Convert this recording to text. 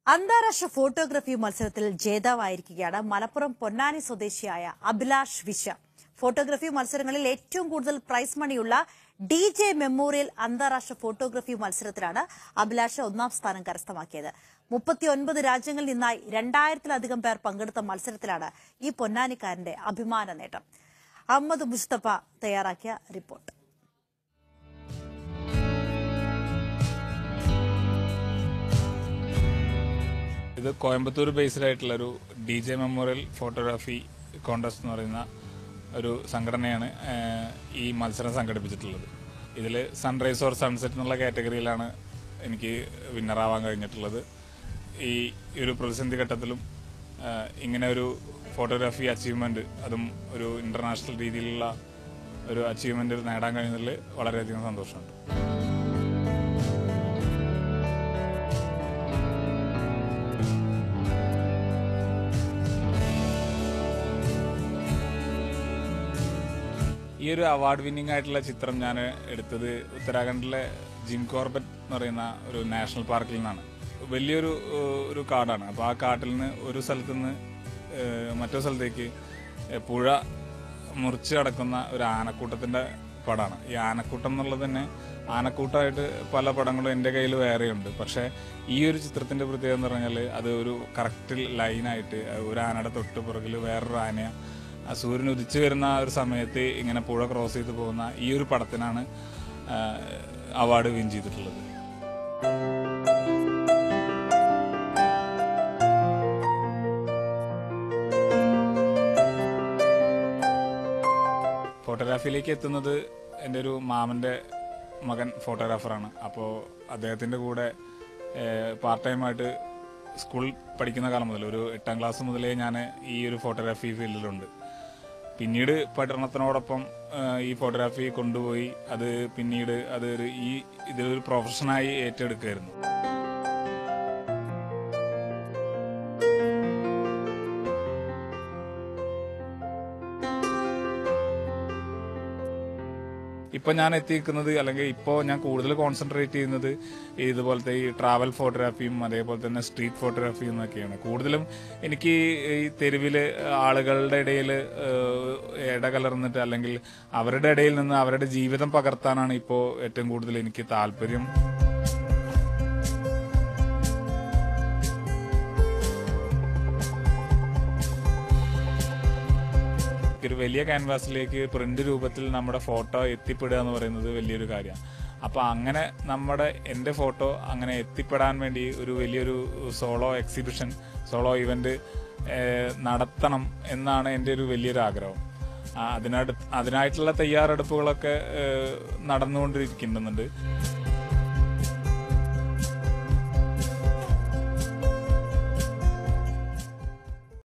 അന്താരാഷ്ട്ര ഫോട്ടോഗ്രഫി മത്സരത്തിൽ ജേതാവായിരിക്കുകയാണ് മലപ്പുറം പൊന്നാനി സ്വദേശിയായ അഭിലാഷ് വിശ ഫോട്ടോഗ്രഫി മത്സരങ്ങളിൽ ഏറ്റവും കൂടുതൽ പ്രൈസ് മണിയുള്ള ഡി ജെ മെമ്മോറിയൽ അന്താരാഷ്ട്ര ഫോട്ടോഗ്രഫി മത്സരത്തിലാണ് അഭിലാഷ് ഒന്നാം സ്ഥാനം കരസ്ഥമാക്കിയത് മുപ്പത്തിയൊൻപത് രാജ്യങ്ങളിൽ നിന്നായി രണ്ടായിരത്തിലധികം പേർ പങ്കെടുത്ത മത്സരത്തിലാണ് ഈ പൊന്നാനിക്കാരന്റെ അഭിമാന നേട്ടം അഹമ്മദ് മുസ്തഫ തയ്യാറാക്കിയ റിപ്പോർട്ട് ഇത് കോയമ്പത്തൂർ ബേസ്ഡ് ആയിട്ടുള്ള ഒരു D J memorial photography contest എന്ന് പറയുന്ന ഒരു സംഘടനയാണ് ഏഹ്, ഈ മത്സരം സംഘടിപ്പിച്ചിട്ടുള്ളത് ഇതിൽ സൺറൈസ് ഓർ സൺസെറ്റ് എന്നുള്ള കാറ്റഗറിയിലാണ് എനിക്ക് വിന്നറാവാൻ കഴിഞ്ഞിട്ടുള്ളത് ഈ ഒരു പ്രതിസന്ധി ഘട്ടത്തിലും ഏഹ്, ഇങ്ങനെ ഒരു ഫോട്ടോഗ്രാഫി അച്ചീവ്മെന്റ് അതും ഒരു ഇന്റർനാഷണൽ രീതിയിലുള്ള ഒരു അച്ചീവ്മെന്റ് നേടാൻ കഴിഞ്ഞതിൽ വളരെയധികം സന്തോഷമുണ്ട് ഈ ഒരു അവാർഡ് വിന്നിംഗ് ആയിട്ടുള്ള ചിത്രം ഞാൻ എടുത്തത് ഉത്തരാഖണ്ഡിലെ ജിം കോർബറ്റ് എന്ന് പറയുന്ന ഒരു നാഷണൽ പാർക്കിൽ നിന്നാണ് വലിയൊരു ഏഹ്, ഒരു കാടാണ് അപ്പോൾ ആ കാട്ടിൽ നിന്ന് ഒരു സ്ഥലത്ത് നിന്ന് ഏഹ്, മറ്റൊരു സ്ഥലത്തേക്ക് ഏഹ്, പുഴ മുറിച്ച് കിടക്കുന്ന ഒരു ആനക്കൂട്ടത്തിന്റെ പടമാണ് ഈ ആനക്കൂട്ടം എന്നുള്ളത് തന്നെ ആനക്കൂട്ടമായിട്ട് പല പടങ്ങളും എൻ്റെ കയ്യിൽ വേറെയുണ്ട് പക്ഷേ ഈ ഒരു ചിത്രത്തിന്റെ പ്രത്യേകത എന്ന് പറഞ്ഞാൽ അത് ഒരു കറക്റ്റ് ലൈനായിട്ട് ഒരു ആനയുടെ തൊട്ട് പുറകിൽ വേറൊരു ആനയെ ആ സൂര്യൻ ഉദിച്ചു വരുന്ന ആ ഒരു സമയത്ത് ഇങ്ങനെ പുഴ ക്രോസ് ചെയ്ത് പോകുന്ന ഈ ഒരു പടത്തിനാണ് അവാർഡ് വിൻ ചെയ്തിട്ടുള്ളത് ഫോട്ടോഗ്രാഫിയിലേക്ക് എത്തുന്നത് എൻ്റെ ഒരു മാമൻ്റെ മകൻ ഫോട്ടോഗ്രാഫറാണ് അപ്പോൾ അദ്ദേഹത്തിൻ്റെ കൂടെ പാർട്ട് ടൈമായിട്ട് സ്കൂൾ പഠിക്കുന്ന കാലം മുതൽ ഒരു എട്ടാം ക്ലാസ് മുതലേ ഞാൻ ഈ ഒരു ഫോട്ടോഗ്രാഫി ഫീൽഡിലുണ്ട് പിന്നീട് പഠനത്തിനോടൊപ്പം ആ, ഈ ഫോട്ടോഗ്രാഫി കൊണ്ടുപോയി അത് പിന്നീട് അത് ഒരു ഈ ഇതൊരു പ്രൊഫഷനായി ഏറ്റെടുക്കുകയായിരുന്നു ഇപ്പൊ ഞാൻ എത്തിയിരിക്കുന്നത് അല്ലെങ്കിൽ ഇപ്പോൾ ഞാൻ കൂടുതൽ കോൺസെൻട്രേറ്റ് ചെയ്യുന്നത് ഇതുപോലത്തെ ഈ ട്രാവൽ ഫോട്ടോഗ്രാഫിയും അതേപോലെ തന്നെ സ്ട്രീറ്റ് ഫോട്ടോഗ്രാഫിയും എന്നൊക്കെയാണ് കൂടുതലും എനിക്ക് ഈ തെരുവില് ആളുകളുടെ ഇടയിൽ ഇടകലർന്നിട്ട് അല്ലെങ്കിൽ അവരുടെ ഇടയിൽ നിന്ന് അവരുടെ ജീവിതം പകർത്താനാണ് ഇപ്പോൾ ഏറ്റവും കൂടുതൽ എനിക്ക് താല്പര്യം ഒരു വലിയ ക്യാൻവാസിലേക്ക് പ്രിന്റ് രൂപത്തിൽ നമ്മുടെ ഫോട്ടോ എത്തിപ്പെടുക എന്ന് പറയുന്നത് വലിയൊരു കാര്യമാണ് അപ്പൊ അങ്ങനെ നമ്മുടെ എന്റെ ഫോട്ടോ അങ്ങനെ എത്തിപ്പെടാൻ വേണ്ടി ഒരു വലിയൊരു സോളോ എക്സിബിഷൻ സോളോ ഇവന്റ് നടത്തണം എന്നാണ് എൻ്റെ ഒരു വലിയൊരു ആഗ്രഹം ആ, അതിനടുത്ത് അതിനായിട്ടുള്ള തയ്യാറെടുപ്പുകളൊക്കെ ഏഹ്, നടന്നുകൊണ്ടിരിക്കുന്നുണ്ട്